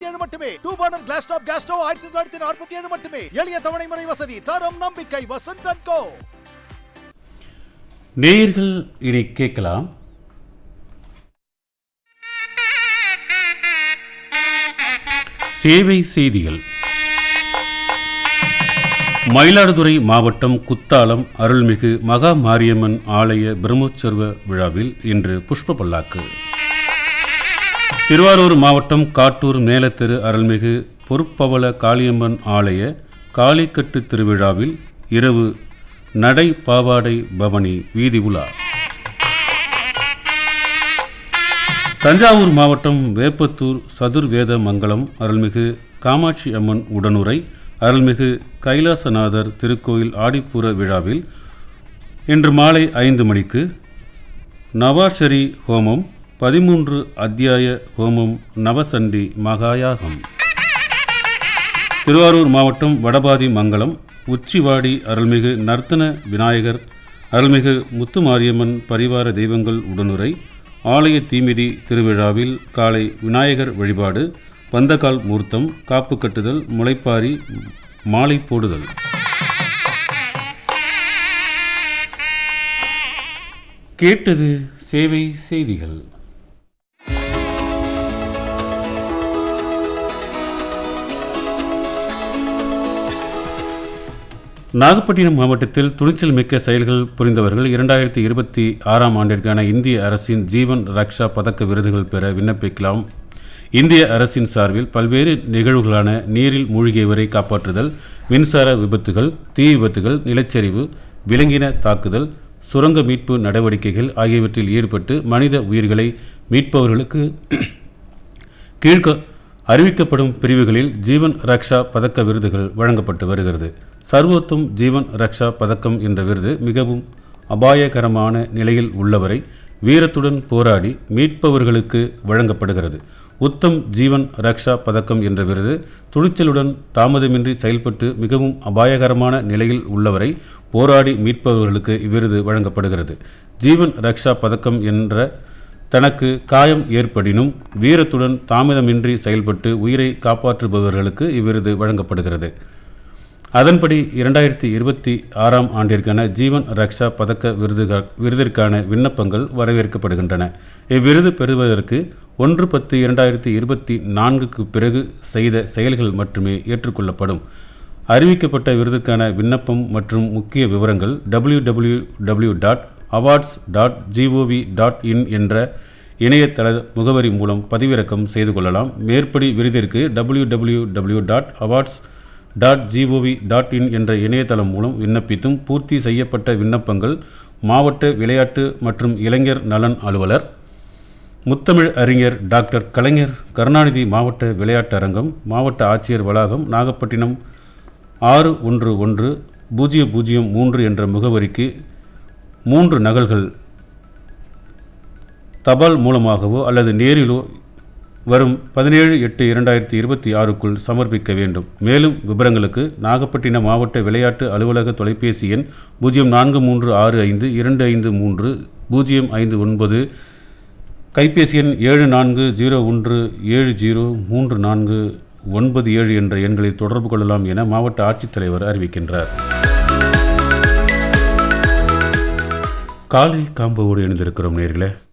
ஏழு மட்டுமே two burner glass top gas stove ஆயிரத்தி தொள்ளாயிரத்தி நாற்பத்தி ஏழு மட்டுமே எளிய தவணை முறை வசதி தரம் நம்பிக்கை வசந்த் கோ நேயர்கள் இனி கேட்கலாம் சேவை செய்திகள் மயிலாடுதுறை மாவட்டம் குத்தாலம் அருள்மிகு மகா மாரியம்மன் ஆலய பிரம்மோற்சவ விழாவில் இன்று புஷ்ப பல்லாக்கு திருவாரூர் மாவட்டம் காட்டூர் மேலத்தெரு அருள்மிகு பொறுப்பவள காளியம்மன் ஆலய காளிக்கட்டு திருவிழாவில் இரவு நடை பாவாடை பவனி வீதி உலா தஞ்சாவூர் மாவட்டம் வேப்பத்தூர் சதுர்வேத மங்கலம் அருள்மிகு காமாட்சி அம்மன் உடனுரை அருள்மிகு கைலாசநாதர் திருக்கோயில் ஆடிப்பூர விழாவில் இன்று மாலை ஐந்து மணிக்கு நவாஷரி ஹோமம் பதிமூன்று அத்தியாய ஹோமம் நவசண்டி மகாயாகம் திருவாரூர் மாவட்டம் வடபாதி மங்கலம் உச்சிவாடி அருள்மிகு நர்த்தன விநாயகர் அருள்மிகு முத்துமாரியம்மன் பரிவார தெய்வங்கள் உடனுரை ஆலய தீமிதி திருவிழாவில் காலை விநாயகர் வழிபாடு பந்தகால் மூர்த்தம் காப்பு கட்டுதல் முளைப்பாரி மாலை போடுதல் கேட்டது சேவை செய்திகள் நாகப்பட்டினம் மாவட்டத்தில் துணிச்சல் மிக்க செயல்கள் புரிந்தவர்கள் இரண்டாயிரத்தி இருபத்தி ஆறாம் ஆண்டிற்கான இந்திய அரசின் ஜீவன் ரக்ஷா பதக்க விருதுகள் பெற விண்ணப்பிக்கலாம் இந்திய அரசின் சார்பில் பல்வேறு நிகழ்வுகளான நீரில் மூழ்கியவரை காப்பாற்றுதல் மின்சார விபத்துகள் தீ விபத்துகள் நிலச்சரிவு விலங்கின தாக்குதல் சுரங்க மீட்பு நடவடிக்கைகள் ஆகியவற்றில் ஈடுபட்டு மனித உயிர்களை மீட்பவர்களுக்கு கீழ்க அறிவிக்கப்படும் பிரிவுகளில் ஜீவன் ரக்ஷா பதக்க விருதுகள் வழங்கப்பட்டு வருகிறது சர்வோத்தம் ஜீவன் ரக்ஷா பதக்கம் என்ற விருது மிகவும் அபாயகரமான நிலையில் உள்ளவரை வீரத்துடன் போராடி மீட்பவர்களுக்கு வழங்கப்படுகிறது உத்தம் ஜீவன் ரக்ஷா பதக்கம் என்ற விருது துணிச்சலுடன் தாமதமின்றி செயல்பட்டு மிகவும் அபாயகரமான நிலையில் உள்ளவரை போராடி மீட்பவர்களுக்கு இவ்விருது வழங்கப்படுகிறது ஜீவன் ரக்ஷா பதக்கம் என்ற தனக்கு காயம் ஏற்படினும் வீரத்துடன் தாமதமின்றி செயல்பட்டு உயிரை காப்பாற்றுபவர்களுக்கு இவ்விருது வழங்கப்படுகிறது அதன்படி இரண்டாயிரத்தி இருபத்தி ஆறாம் ஆண்டிற்கான ஜீவன் ரக்ஷா பதக்க விருதுகள் விருதிற்கான விண்ணப்பங்கள் வரவேற்கப்படுகின்றன இவ்விருது பெறுவதற்கு ஒன்று பத்து இரண்டாயிரத்தி இருபத்தி நான்குக்கு பிறகு செய்த செயல்கள் மட்டுமே ஏற்றுக்கொள்ளப்படும் அறிவிக்கப்பட்ட விருதுக்கான விண்ணப்பம் மற்றும் முக்கிய விவரங்கள் W W W dot awards dot GOV dot in என்ற இணையதள முகவரி மூலம் பதிவிறக்கம் செய்து கொள்ளலாம் மேற்படி விருதிற்கு W W W dot awards dot GOV dot in என்ற இணையதளம் மூலம் விண்ணப்பித்தும் பூர்த்தி செய்யப்பட்ட விண்ணப்பங்கள் மாவட்ட விளையாட்டு மற்றும் இளைஞர் நலன் அலுவலர் முத்தமிழ் அறிஞர் டாக்டர் கலைஞர் கருணாநிதி மாவட்ட விளையாட்டு அரங்கம் மாவட்ட ஆட்சியர் வளாகம் நாகப்பட்டினம் ஆறு ஒன்று ஒன்று பூஜ்ஜியம் பூஜ்ஜியம் மூன்று என்ற முகவரிக்கு மூன்று நகல்கள் தபால் மூலமாகவோ அல்லது நேரிலோ வரும் பதினேழு எட்டு இரண்டாயிரத்தி இருபத்தி ஆறுக்குள் சமர்ப்பிக்க வேண்டும் மேலும் விவரங்களுக்கு நாகப்பட்டினம் மாவட்ட விளையாட்டு அலுவலக தொலைபேசி எண் பூஜ்ஜியம் நான்கு மூன்று ஆறு ஐந்து இரண்டு ஐந்து மூன்று பூஜ்ஜியம் ஐந்து ஒன்பது கைபேசி எண் ஏழு நான்கு ஜீரோ ஒன்று ஏழு ஜீரோ மூன்று நான்கு ஒன்பது ஏழு என்ற எண்களில் தொடர்பு கொள்ளலாம் என மாவட்ட ஆட்சித்தலைவர் அறிவிக்கின்றார் காலை காம்போவோடு இணைந்திருக்கிறோம் நேர்களே